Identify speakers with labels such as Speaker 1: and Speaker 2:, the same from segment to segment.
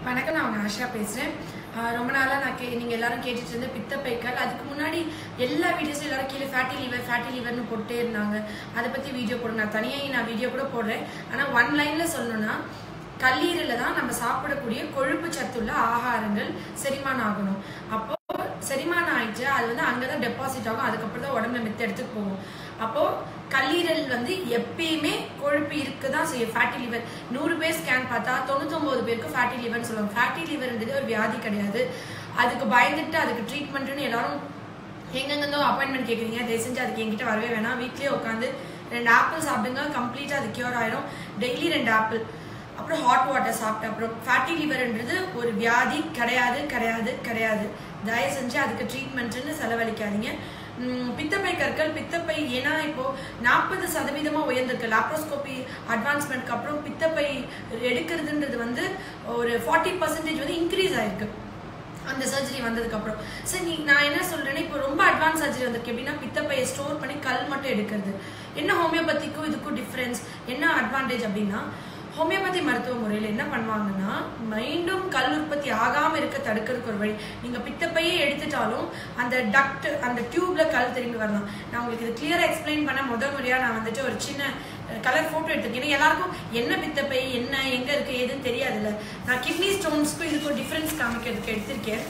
Speaker 1: வணக்கம் நான் உங்க ஆஷா பேசுகிறேன் ரொம்ப நாளாக நான் கே நீங்கள் எல்லாரும் கேட்டுட்டு இருந்த பித்தப்பைக்கல் அதுக்கு முன்னாடி எல்லா வீடியோஸும் எல்லாரும் கீழே ஃபேட்டி லிவர் ஃபேட்டி லிவர்னு போட்டே இருந்தாங்க அதை பற்றி வீடியோ போடுறேன் நான் தனியாக நான் வீடியோ கூட போடுறேன் ஆனால் ஒன் லைனில் சொல்லணும்னா கல்லீரலில் தான் நம்ம சாப்பிடக்கூடிய கொழுப்பு சத்துள்ள ஆகாரங்கள் செரிமானம் ஆகணும் அப்போ செரிமானம் ஆயிடுச்சு அது வந்து அங்கே தான் டெபாசிட் ஆகும் அதுக்கப்புறம் தான் உடம்புல மித்த இடத்துக்கு போகும் அப்போ கல்லீரல் வந்து எப்பயுமே கொழுப்பு இருக்கு தான் செய்யும் ஃபேட்டி லிவர் நூறு பேர் ஸ்கேன் பார்த்தா தொண்ணூத்தொம்பது பேருக்கு ஃபேட்டி லிவர்னு சொல்லுவாங்க ஃபேட்டி லிவர்ன்றது ஒரு வியாதி கிடையாது அதுக்கு பயந்துட்டு அதுக்கு ட்ரீட்மெண்ட்னு எல்லாரும் எங்கெங்கேருந்தோ அப்பாயின்மெண்ட் கேட்குறீங்க தயவு செஞ்சு அதுக்கு என்கிட்ட வரவே வேணாம் வீட்லயே உட்காந்து ரெண்டு ஆப்பிள் சாப்பிடுங்க கம்ப்ளீட்டாக அது கியூர் ஆயிரும் டெய்லி ரெண்டு ஆப்பிள் அப்புறம் ஹாட் வாட்டர் சாப்பிட்டு அப்புறம் ஃபேட்டி லிவர்ன்றது ஒரு வியாதி கிடையாது கிடையாது கிடையாது தயவு செஞ்சு அதுக்கு ட்ரீட்மெண்ட்னு செலவழிக்காதீங்க உம், பித்தப்பை கற்கள் பித்தப்பை ஏன்னா இப்போ நாற்பது சதவீதமா உயர்ந்திருக்கு லாப்ரோஸ்கோபி அட்வான்ஸ்மெண்ட்க்கு அப்புறம் பித்தப்பை எடுக்கிறதுன்றது வந்து ஒரு ஃபார்ட்டி பர்சன்டேஜ் வந்து இன்க்ரீஸ் ஆயிருக்கு அந்த சர்ஜரி வந்ததுக்கு அப்புறம் சரி நீ நான் என்ன சொல்றேன்னா இப்போ ரொம்ப அட்வான்ஸ் சர்ஜரி வந்திருக்கு எப்படின்னா பித்தப்பையை ஸ்டோர் பண்ணி கல் மட்டும் எடுக்கிறது என்ன ஹோமியோபதிக்கும் இதுக்கும் டிஃப்ரென்ஸ் என்ன அட்வான்டேஜ் அப்படின்னா ஹோமியோபதி மருத்துவ முறையில் என்ன பண்ணுவாங்கன்னா மீண்டும் கல் உற்பத்தி ஆகாம இருக்க தடுக்கிறதுக்கு ஒரு வழி நீங்க பித்தப்பையே எடுத்துட்டாலும் அந்த டக்ட் அந்த டியூப்ல கல் திரும்பி வரலாம் நான் உங்களுக்கு இது கிளியரா எக்ஸ்பிளைன் பண்ண முதல் முறையா நான் வந்துட்டு ஒரு சின்ன கலர் போட்டோ எடுத்திருக்கேன் ஏன்னா எல்லாருக்கும் என்ன பித்தப்பை என்ன எங்க இருக்கு ஏதுன்னு தெரியாதுல்ல நான் கிட்னி ஸ்டோன்ஸ்க்கும் இதுக்கும் டிஃபரன்ஸ் காமிக்கிறதுக்கு எடுத்திருக்கேன்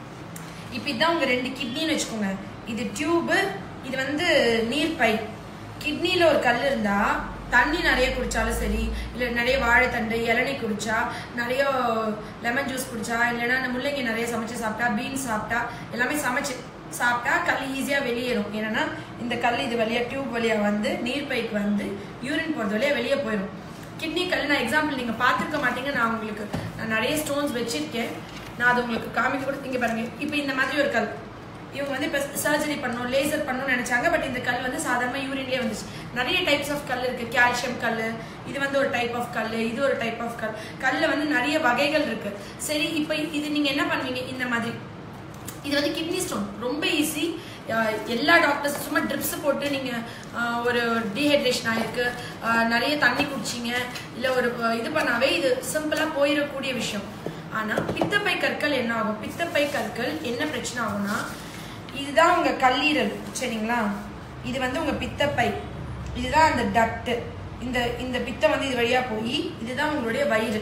Speaker 1: இப்போ இதான் உங்க ரெண்டு கிட்னின்னு வச்சுக்கோங்க இது டியூபு இது வந்து நீர்ப்பை கிட்னில ஒரு கல் இருந்தா தண்ணி நிறைய குடிச்சாலும் சரி இல்லை நிறைய வாழைத்தண்டு இளநீ குடிச்சா நிறைய லெமன் ஜூஸ் குடிச்சா இல்லைன்னா இந்த முள்ளங்கி நிறைய சமைச்சு சாப்பிட்டா பீன்ஸ் சாப்பிட்டா எல்லாமே சமைச்சு சாப்பிட்டா கல் ஈஸியாக வெளியேறும் ஏன்னா இந்த கல் இது வழியா டியூப் வழியா வந்து நீர்ப்பைக்கு வந்து யூரின் போகிறது வழியா வெளியே போயிடும் கிட்னி கல் நான் எக்ஸாம்பிள் நீங்கள் பார்த்துருக்க மாட்டீங்க நான் உங்களுக்கு நான் நிறைய ஸ்டோன்ஸ் வச்சிருக்கேன் நான் அது உங்களுக்கு காமிக்க கூட இங்கே பாருங்க இப்போ இந்த மாதிரி ஒரு கல் இவங்க வந்து இப்போ சர்ஜரி பண்ணணும் லேசர் பண்ணணும்னு நினைச்சாங்க பட் இந்த கல் வந்து சாதாரண யூரின்லேயே வந்துச்சு நிறைய டைப்ஸ் ஆஃப் கல் இருக்கு கால்சியம் கல் இது வந்து ஒரு டைப் ஆஃப் கல் இது ஒரு டைப் ஆஃப் கல் கல்ல வந்து நிறைய வகைகள் இருக்கு சரி இப்போ இது நீங்க என்ன பண்ணுவீங்க இந்த மாதிரி இது வந்து கிட்னி ஸ்டோன் ரொம்ப ஈஸி எல்லா டாக்டர்ஸ் சும்மா ட்ரிப்ஸ் போட்டு நீங்க ஆஹ், ஒரு டீஹைட்ரேஷன் ஆயிருக்கு ஆஹ், நிறைய தண்ணி குடிச்சிங்க இல்ல ஒரு ஆஹ், இது பண்ணாவே இது சிம்பிளா போயிடக்கூடிய விஷயம் ஆனா பித்தப்பை கற்கள் என்ன ஆகும் பித்தப்பை கற்கள் என்ன பிரச்சனை ஆகும்னா இதுதான் உங்க கல்லீரல் சரிங்களா இது வந்து உங்க பித்தப்பை இதுதான் அந்த டக்ட் இந்த இந்த பித்தம் வந்து இது வழியா போய் இதுதான் உங்களுடைய வயிறு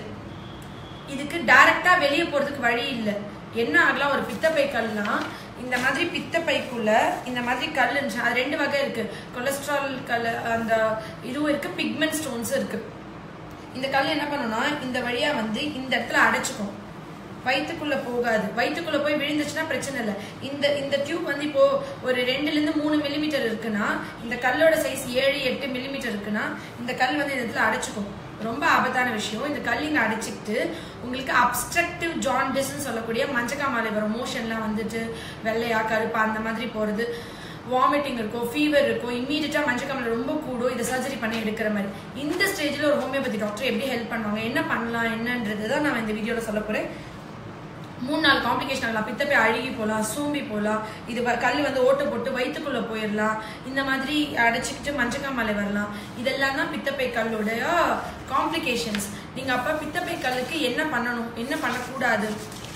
Speaker 1: இதுக்கு டைரக்டா வெளியே போறதுக்கு வழி இல்லை என்ன ஆகலாம் ஒரு பித்தப்பை கல்னா இந்த மாதிரி பித்தப்பைக்குள்ள இந்த மாதிரி கல் இருந்துச்சு அது ரெண்டு வகை இருக்கு கொலஸ்ட்ரால் கல் அந்த இதுவும் இருக்கு பிக்மெண்ட் ஸ்டோன்ஸ் இருக்கு இந்த கல் என்ன பண்ணும்னா இந்த வழியா வந்து இந்த இடத்துல அடைச்சுக்கும் வயிற்றுக்குள்ள போகாது வயிற்றுக்குள்ள போய் விழுந்துச்சுன்னா பிரச்சனை இல்லை இந்த இந்த டியூப் வந்து இப்போ ஒரு ரெண்டுல இருந்து மூணு மில்லிமீட்டர் இருக்குன்னா இந்த கல்லோட சைஸ் ஏழு எட்டு மில்லிமீட்டர் இருக்குன்னா இந்த கல் வந்து இந்த இடத்துல அடைச்சுக்கும் ரொம்ப ஆபத்தான விஷயம் இந்த கல் இங்க அடைச்சிக்கிட்டு உங்களுக்கு அப்ஸ்ட்ரக்டிவ் ஜாண்டிஸ்ன்னு சொல்லக்கூடிய மஞ்சக்காமாலை வரும் மோஷன்லாம் வந்துட்டு வெள்ளையா கருப்பா அந்த மாதிரி போறது வாமிட்டிங் இருக்கும் ஃபீவர் இருக்கும் இம்மீடியட்டா மஞ்சக்காமலை ரொம்ப கூடும் இதை சர்ஜரி பண்ணி எடுக்கிற மாதிரி இந்த ஸ்டேஜ்ல ஒரு ஹோமியோபதி டாக்டர் எப்படி ஹெல்ப் பண்ணுவாங்க என்ன பண்ணலாம் என்னன்றது தான் நான் இந்த வீடியோல சொல்ல போறேன் மூணு நாலு காம்ப்ளிகேஷன் ஆகலாம் பித்தப்பை அழுகி போகலாம் சூம்பி போகலாம் இது வ- கல் வந்து ஓட்டை போட்டு வயிற்றுக்குள்ள போயிடலாம் இந்த மாதிரி அடைச்சிக்கிட்டு மஞ்சக்காமலை வரலாம் இதெல்லாம் தான் பித்தப்பை கல்லுடைய காம்ப்ளிகேஷன்ஸ் நீங்க அப்ப பித்தப்பை கல்லுக்கு என்ன பண்ணணும் என்ன பண்ணக்கூடாது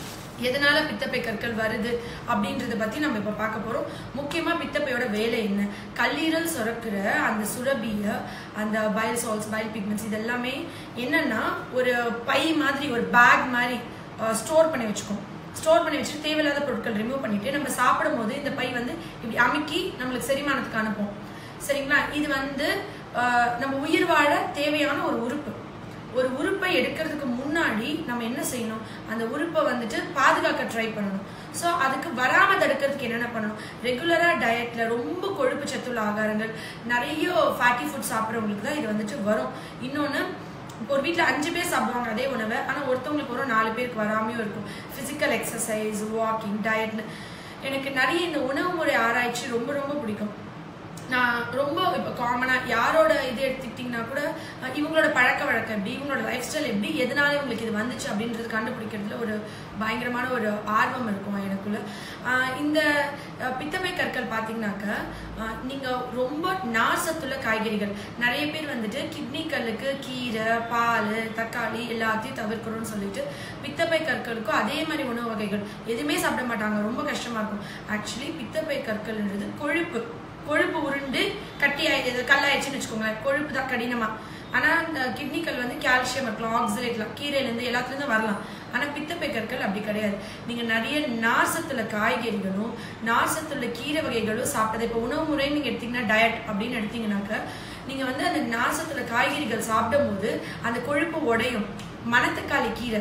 Speaker 1: எதனால பித்தப்பை கற்கள் வருது அப்படின்றத பத்தி நம்ம இப்ப பார்க்க போறோம் முக்கியமா பித்தப்பையோட வேலை என்ன கல்லீரல் சுரக்கிற அந்த சுரபிய அந்த பைல் சால்ஸ் பைல் பிக்மெண்ட்ஸ் இது எல்லாமே என்னன்னா ஒரு பை மாதிரி ஒரு பேக் மாதிரி ஸ்டோர் பண்ணி வச்சுக்கும் ஸ்டோர் பண்ணி வச்சுட்டு தேவையில்லாத பொருட்கள் ரிமூவ் பண்ணிட்டு நம்ம சாப்பிடும் போது இந்த பை வந்து இப்படி அமுக்கி நம்மளுக்கு செரிமானத்துக்கு அனுப்பும் சரிங்களா இது வந்து ஆஹ், நம்ம உயிர் வாழ தேவையான ஒரு உறுப்பு ஒரு உறுப்பை எடுக்கிறதுக்கு முன்னாடி நம்ம என்ன செய்யணும் அந்த உறுப்பை வந்துட்டு பாதுகாக்க ட்ரை பண்ணணும் ஸோ அதுக்கு வராம தடுக்கிறதுக்கு என்னென்ன பண்ணணும் ரெகுலரா டயட்ல ரொம்ப கொழுப்பு சத்துள்ள ஆகாரங்கள் நிறைய ஃபேட்டி ஃபுட் சாப்பிட்றவங்களுக்கு தான் இது வந்துட்டு வரும் இன்னொன்று இப்போ ஒரு வீட்டில் அஞ்சு பேர் சாப்பிடுவாங்க அதே உணவை ஆனால் ஒருத்தவங்களுக்கு வரும் நாலு பேருக்கு வராமையும் இருக்கும் ஃபிசிக்கல் எக்ஸசைஸ் வாக்கிங் டயட்னு எனக்கு நிறைய இந்த உணவு முறை ஆராய்ச்சி ரொம்ப ரொம்ப பிடிக்கும் நான் ரொம்ப இப்போ காமனாக யாரோட இது எடுத்துக்கிட்டிங்கன்னா கூட அஹ், இவங்களோட பழக்க வழக்கம் எப்படி இவங்களோட லைஃப் ஸ்டைல் எப்படி எதனால இவங்களுக்கு இது வந்துச்சு அப்படின்றது கண்டுபிடிக்கிறதுல ஒரு பயங்கரமான ஒரு ஆர்வம் இருக்கும் எனக்குள்ள அஹ், இந்த அஹ், பித்தப்பை கற்கள் பார்த்தீங்கன்னாக்க அஹ், நீங்க ரொம்ப நார்சத்துள்ள காய்கறிகள் நிறைய பேர் வந்துட்டு கிட்னி கல்லுக்கு கீரை பால் தக்காளி எல்லாத்தையும் தவிர்க்கணும்னு சொல்லிட்டு பித்தப்பை கற்களுக்கும் அதே மாதிரி உணவு வகைகள் எதுவுமே சாப்பிட மாட்டாங்க ரொம்ப கஷ்டமா இருக்கும் ஆக்சுவலி பித்தப்பை கற்கள்ன்றது கொழுப்பு கொழுப்பு உருண்டு கட்டி ஆயிடுது கல்லாயிடுச்சுன்னு வச்சுக்கோங்களேன் கொழுப்பு தான் கடினமா ஆனா இந்த கிட்னி கல் வந்து கால்சியம் இருக்கலாம் ஆக்சிலேட்லாம் கீரையில இருந்து எல்லாத்துல இருந்து வரலாம் ஆனா பித்தப்பை கற்கள் அப்படி கிடையாது நீங்க நிறைய நார்சத்துல காய்கறிகளும் நார்சத்துல கீரை வகைகளும் சாப்பிட்டது இப்போ உணவு முறை நீங்க எடுத்தீங்கன்னா டயட் அப்படின்னு எடுத்தீங்கன்னாக்க நீங்க வந்து அந்த நார்சத்துல காய்கறிகள் சாப்பிடும்போது அந்த கொழுப்பு உடையும் மணத்தக்காளி கீரை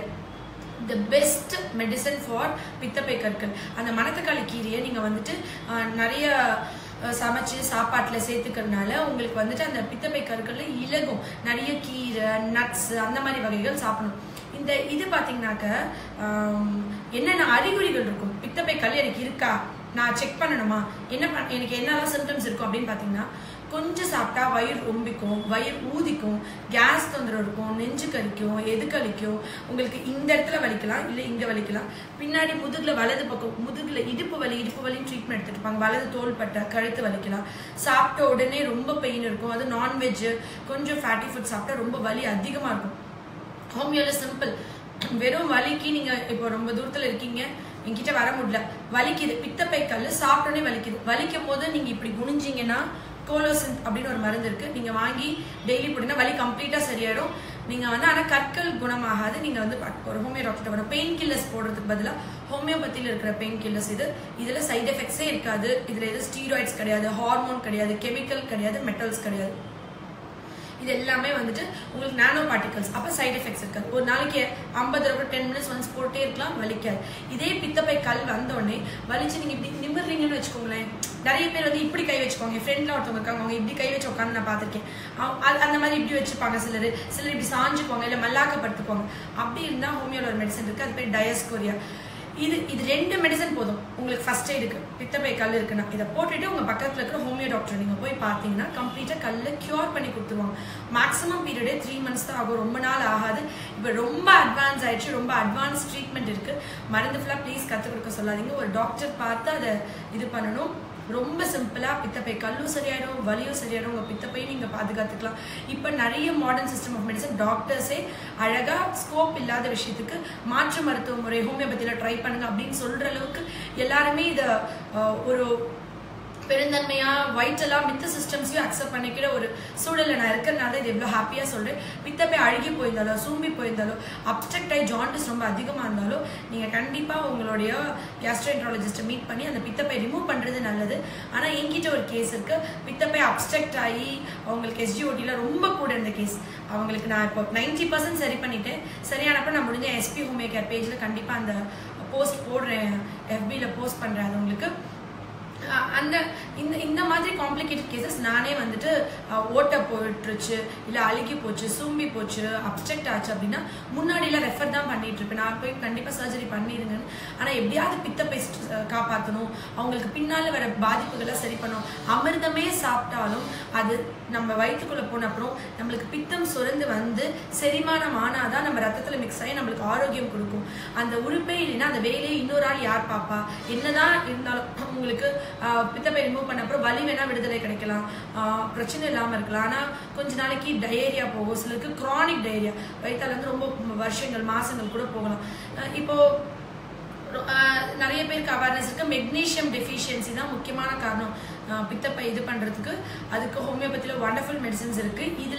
Speaker 1: த பெஸ்ட் மெடிசன் ஃபார் பித்தப்பை கற்கள் அந்த மணத்தக்காளி கீரையை நீங்கள் வந்துட்டு ஆஹ், நிறைய ஆஹ், சமைச்சு சாப்பாட்டில் சேர்த்துக்கிறதுனால உங்களுக்கு வந்துட்டு அந்த பித்தப்பை கற்களில் இலகும் நிறைய கீரை நட்ஸ் அந்த மாதிரி வகைகள் சாப்பிடணும் இந்த இது பார்த்தீங்கன்னாக்க ஆம், என்னென்ன அறிகுறிகள் இருக்கும் பித்தப்பை கல் எனக்கு இருக்கா நான் செக் பண்ணணுமா என்ன பண் எனக்கு என்னெல்லாம் சிம்டம்ஸ் இருக்கும் அப்படின்னு பார்த்தீங்கன்னா கொஞ்சம் சாப்பிட்டா வயிறு ரொம்பிக்கும் வயிறு ஊதிக்கும் கேஸ் தொந்தரவு இருக்கும் நெஞ்சு கலிக்கும் எது கலிக்கும் உங்களுக்கு இந்த இடத்துல வலிக்கலாம் இல்லை இங்கே வலிக்கலாம் பின்னாடி முதுகுல வலது பக்கம் முதுகுல இடுப்பு வலி இடுப்பு வலின்னு ட்ரீட்மெண்ட் எடுத்துட்டு இருப்பாங்க வலது தோள்பட்டை கழுத்து வலிக்கலாம் சாப்பிட்ட உடனே ரொம்ப பெயின் இருக்கும் அது நான்வெஜ் கொஞ்சம் ஃபேட்டி ஃபுட் சாப்பிட்டா ரொம்ப வலி அதிகமாக இருக்கும் ஹோமியோல சிம்பிள் வெறும் வலிக்கு நீங்க இப்போ ரொம்ப தூரத்துல இருக்கீங்க என்கிட்ட வர முடியல வலிக்குது பித்தப்பை கல் சாப்பிட்டோன்னே வலிக்குது வலிக்கும் போது நீங்க இப்படி குனிஞ்சீங்கன்னா கோலோசின் அப்படின்னு ஒரு மருந்து இருக்கு நீங்க வாங்கி டெய்லி போட்டீங்கன்னா வலி கம்ப்ளீட்டா சரியாயிடும் நீங்க வந்து ஆனா கற்கள் குணமாகாது நீங்க வந்து ப- ஒரு ஹோமியோ டாக்டர் வரும் பெயின் கில்லர்ஸ் போடுறதுக்கு பதிலா ஹோமியோபதியில் இருக்கிற பெயின் கில்லர்ஸ் இது இதுல சைடு எஃபெக்ட்ஸே இருக்காது இதுல எதுவும் ஸ்டீராய்ட்ஸ் கிடையாது ஹார்மோன் கிடையாது கெமிக்கல் கிடையாது மெட்டல்ஸ் கிடையாது இது எல்லாமே வந்துட்டு உங்களுக்கு நானோ பார்ட்டிகல்ஸ் அப்போ சைடு எஃபெக்ட்ஸ் இருக்காது ஒரு நாளைக்கு ஐம்பது ரூபாய் டென் மினிட்ஸ் ஒன்ஸ் போட்டே இருக்கலாம் வலிக்காது இதே பித்தப்பை கல் வந்தோடனே வலிச்சு நீங்க இப்படி நிமிர்றீங்கன்னு வச்சுக்கோங்களேன் நிறைய பேர் வந்து இப்படி கை வச்சுக்கோங்க ஃப்ரெண்ட்ல ஒருத்தவங்க இருக்காங்க அவங்க இப்படி கை வச்சு உட்காந்து நான் பார்த்திருக்கேன் அவ- அது- அந்த மாதிரி இப்படி வச்சுப்பாங்க சிலர் சிலர் இப்படி சாஞ்சுக்குவாங்க இல்லை மல்லாக்கப்படுத்துக்குவாங்க அப்படி இருந்தா ஹோமியோல ஒரு மெடிசன் இருக்கு அது பேர் டயஸ்கோரியா இது இது ரெண்டு மெடிசன் போதும் உங்களுக்கு ஃபர்ஸ்ட் எய்டுக்கு பித்தப்பை கல் இருக்குன்னா இதை போட்டுட்டு உங்க பக்கத்துல இருக்கிற ஹோமியோ டாக்டர் நீங்க போய் பார்த்தீங்கன்னா கம்ப்ளீட்டா கல்ல கியூர் பண்ணி கொடுத்துருவாங்க மேக்ஸிமம் பீரியடே த்ரீ மந்த்ஸ் தான் ஆகும் ரொம்ப நாள் ஆகாது இப்போ ரொம்ப அட்வான்ஸ் ஆயிடுச்சு ரொம்ப அட்வான்ஸ் ட்ரீட்மெண்ட் இருக்கு மருந்து ஃபுல்லாக ப்ளீஸ் கற்றுக் கொடுக்க சொல்லாதீங்க ஒரு டாக்டர் பார்த்து அதை இது பண்ணணும் ரொம்ப சிம்பிளா பித்தப்பை கல்லும் சரியாயிடும் வலியும் சரியாயிடும் உங்க பித்தப்பையும் நீங்க பாதுகாத்துக்கலாம் இப்போ நிறைய மாடர்ன் சிஸ்டம் ஆஃப் மெடிசன் டாக்டர்ஸே அழகா ஸ்கோப் இல்லாத விஷயத்துக்கு மாற்று மருத்துவ முறை ஹோமியோபதியில ட்ரை பண்ணுங்க அப்படின்னு சொல்ற அளவுக்கு எல்லாருமே இதை அஹ், ஒரு பெருந்தன்மையா வைட்டலா மித்த சிஸ்டம்ஸையும் அக்செப்ட் பண்ணிக்கிற ஒரு சூழல்ல நான் இருக்கிறதுனால இது எவ்வளவு ஹாப்பியா சொல்றேன் பித்தப்பை அழுகி போயிருந்தாலோ சூம்பி போயிருந்தாலோ அப்செக்ட் ஆகி ஜாண்டிஸ் ரொம்ப அதிகமா இருந்தாலும் நீங்க கண்டிப்பா உங்களுடைய கேஸ்ட்ரோஎன்ட்ராலஜிஸ்ட்டை மீட் பண்ணி அந்த பித்தப்பை ரிமூவ் பண்றது நல்லது ஆனா என்கிட்ட ஒரு கேஸ் இருக்கு பித்தப்பை அப்செக்ட் ஆகி அவங்களுக்கு எஸ்ஜிஓடில ரொம்ப கூட இருந்த கேஸ் அவங்களுக்கு நான் இப்போ நைன்டி பர்சன்ட் சரி பண்ணிட்டேன் சரியானப்ப நான் முடிஞ்ச எஸ்பி ஹோமியோ கேர் பேஜ்ல கண்டிப்பா அந்த போஸ்ட் போடுறேன் FB-ல போஸ்ட் பண்றேன் அது உங்களுக்கு அஹ் அந்த இந்த இந்த மாதிரி காம்ப்ளிகேட்டட் கேசஸ் நானே வந்துட்டு அஹ், ஓட்டை போட்டுருச்சு இல்லை அழுகி போச்சு சூம்பி போச்சு அப்செக்ட் ஆச்சு அப்படின்னா முன்னாடிலாம் ரெஃபர் தான் பண்ணிட்டு இருப்பேன் நான் போய் கண்டிப்பாக சர்ஜரி பண்ணிடுங்கன்னு ஆனால் எப்படியாவது பித்தப்பை st- காப்பாற்றணும் அவங்களுக்கு பின்னால் வர பாதிப்புகளை சரி பண்ணணும் அமிர்தமே சாப்பிட்டாலும் அது நம்ம வயிற்றுக்குள்ளே போன அப்புறம் நம்மளுக்கு பித்தம் சுரந்து வந்து செரிமானம் ஆனாதான் நம்ம ரத்தத்தில் மிக்ஸ் ஆகி நம்மளுக்கு ஆரோக்கியம் கொடுக்கும் அந்த உறுப்பே இல்லைன்னா அந்த வேலையை இன்னொரு ஆள் யார் பாப்பா என்னதான் இருந்தாலும் உங்களுக்கு ஆஹ், பித்தப்பை ரிமூவ் பண்ண அப்புறம் வலி வேணா விடுதலை கிடைக்கலாம் ஆஹ், பிரச்சனை இல்லாமல் இருக்கலாம் ஆனால் கொஞ்ச நாளைக்கு டயேரியா போகும் சிலருக்கு க்ரானிக் டயேரியா வயிற்றால வந்து ரொம்ப வருஷங்கள் மாசங்கள் கூட போகலாம் ஆஹ், இப்போ ஆஹ் நிறைய பேருக்கு அவேர்னஸ் இருக்கு மெக்னீஷியம் டெஃபிஷியன்சி தான் முக்கியமான காரணம் ஆஹ் பித்தப்பை இது பண்றதுக்கு அதுக்கு ஹோமியோபதியில் வண்டர்ஃபுல் மெடிசன்ஸ் இருக்கு இதுல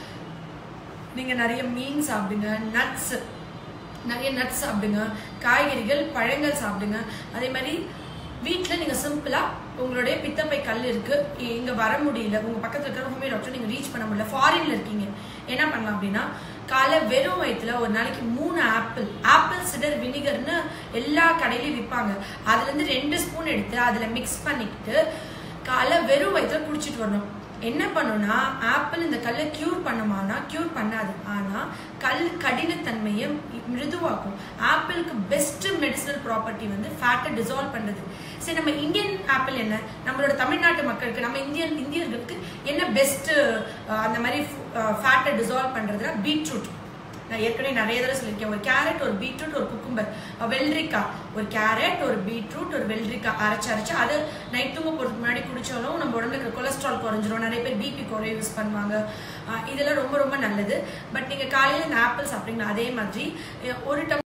Speaker 1: நீங்க நிறைய மீன் சாப்பிடுங்க நட்ஸ் நிறைய நட்ஸ் சாப்பிடுங்க காய்கறிகள் பழங்கள் சாப்பிடுங்க அதே மாதிரி வீட்டில் நீங்கள் சிம்பிளாக உங்களுடைய பித்தப்பை கல் இருக்கு இங்கே வர முடியல உங்கள் பக்கத்தில் இருக்கிற ஹோமியோ டாக்டர் நீங்கள் ரீச் பண்ண முடியல ஃபாரின்ல இருக்கீங்க என்ன பண்ணலாம் அப்படின்னா காலை வெறும் வயிற்றுல ஒரு நாளைக்கு மூணு ஆப்பிள் ஆப்பிள் சிடர் வினிகர்னு எல்லா கடையிலையும் விற்பாங்க அதுலேருந்து ரெண்டு ஸ்பூன் எடுத்து அதில் மிக்ஸ் பண்ணிக்கிட்டு காலை வெறும் வயிற்றுல குடிச்சிட்டு வரணும் என்ன பண்ணுனா ஆப்பிள் இந்த கல்லை கியூர் பண்ணுமானா கியூர் பண்ணாது ஆனா கல் கடினத்தன்மையை மிருதுவாக்கும் ஆப்பிளுக்கு பெஸ்ட் மெடிசனல் ப்ராப்பர்ட்டி வந்து ஃபேட்டை டிசால்வ் பண்ணுறது சரி நம்ம இந்தியன் ஆப்பிள் என்ன நம்மளோட தமிழ்நாட்டு மக்களுக்கு நம்ம இந்தியன் இந்தியர்களுக்கு என்ன பெஸ்ட் அந்த மாதிரி ஃபேட்டை டிசால்வ் பண்ணுறதுனா பீட்ரூட் நான் ஏற்கனவே நிறைய தடவை சொல்லியிருக்கேன் ஒரு கேரட் ஒரு பீட்ரூட் ஒரு குக்கும்பர் வெள்ளரிக்காய் ஒரு கேரட் ஒரு பீட்ரூட் ஒரு வெள்ளரிக்காய் அரைச்சு அரைச்சு அதை நைட் தூங்க போகிறதுக்கு முன்னாடி குடிச்சாலும் நம்ம உடம்புல இருக்கிற கொலஸ்ட்ரால் குறைஞ்சிரும் நிறைய பேர் பிபி குறைய யூஸ் பண்ணுவாங்க அஹ் இதெல்லாம் ரொம்ப ரொம்ப நல்லது பட் நீங்கள் காலையில் இந்த ஆப்பிள் சாப்பிட்டீங்கன்னா அதே மாதிரி அஹ் ஒரு டம்